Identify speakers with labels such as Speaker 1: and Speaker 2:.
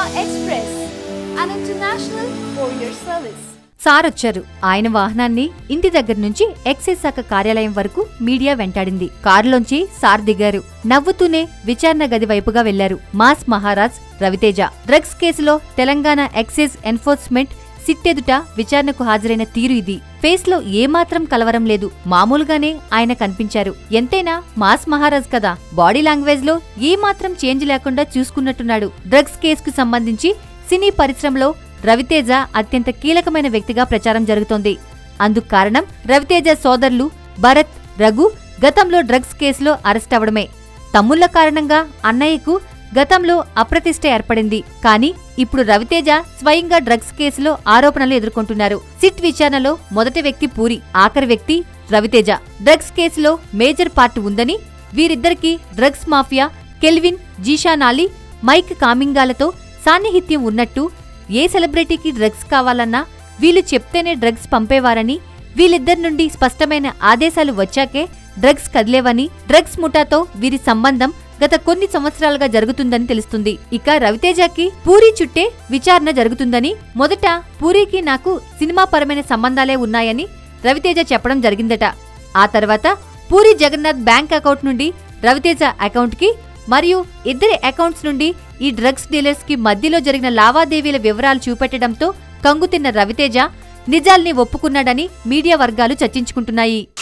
Speaker 1: Express, an international courier service.
Speaker 2: Sir వచ్చారు ఆయన వాహనాన్ని ఇంటి దగ్గర నుంచి ఎక్సైజ్ శాఖ కార్యాలయం వరకు మీడియా వెంటాడింది కారులోంచి సార్ దిగారు నవ్వుతూనే విచారణ గది వైపుగా వెళ్లారు మాస్ మహారాజ్ రవితేజ డ్రగ్స్ కేసులో తెలంగాణ ఎక్సైజ్ ఎన్ఫోర్స్మెంట్ సిట్ ఎదుట విచారణకు హాజరైన తీరు ఇది ఫేస్ లో ఏమాత్రం కలవరం లేదు మామూలుగానే ఆయన కనిపించారు ఎంతైనా మాస్ మహారాజ్ కదా బాడీ లాంగ్వేజ్ లో ఏమాత్రం చేంజ్ లేకుండా చూసుకున్నట్టున్నాడు డ్రగ్స్ కేసుకు సంబంధించి సినీ పరిశ్రమలో రవితేజ అత్యంత కీలకమైన వ్యక్తిగా ప్రచారం జరుగుతోంది అందుకు కారణం రవితేజ సోదరులు భరత్ రఘు గతంలో డ్రగ్స్ కేసులో అరెస్ట్ అవడమే తమ్ముళ్ల కారణంగా అన్నయ్యకు గతంలో అప్రతిష్ట ఏర్పడింది కానీ ఇప్పుడు రవితేజ స్వయంగా డ్రగ్స్ కేసులో ఆరోపణలు ఎదుర్కొంటున్నారు సిట్ విచారణలో మొదటి వ్యక్తి పూరి ఆఖరి వ్యక్తి రవితేజ డ్రగ్స్ కేసులో మేజర్ పార్ట్ ఉందని వీరిద్దరికీ drugs mafia Kelvin Zeeshan Ali Mike కామింగాలతో సాన్నిహిత్యం ఉన్నట్టు ఏ సెలబ్రిటీకి డ్రగ్స్ కావాలన్నా వీళ్ళు చెప్తేనే డ్రగ్స్ పంపేవారని వీళ్ళిద్దరి నుండి స్పష్టమైన ఆదేశాలు వచ్చాకే డ్రగ్స్ కదిలేవని డ్రగ్స్ ముఠాతో వీరి సంబంధం గత కొన్ని సంవత్సరాలుగా జరుగుతుందని తెలుస్తుంది ఇక రవితేజకి పూరి చుట్టే విచారణ జరుగుతుందని మొదట పూరికి నాకు సినిమా పరమైన సంబంధాలే ఉన్నాయని రవితేజ చెప్పడం జరిగిందట ఆ తర్వాత పూరి జగన్నాథ్ బ్యాంక్ అకౌంట్ నుండి రవితేజ అకౌంట్కి మరియు ఇద్దరి అకౌంట్స్ నుండి ఈ డ్రగ్స్ డీలర్స్ కి మధ్యలో జరిగిన లావాదేవీల వివరాలు చూపెట్టడంతో కంగుతిన్న రవితేజ నిజాల్ని ఒప్పుకున్నాడని మీడియా వర్గాలు చర్చించుకుంటున్నాయి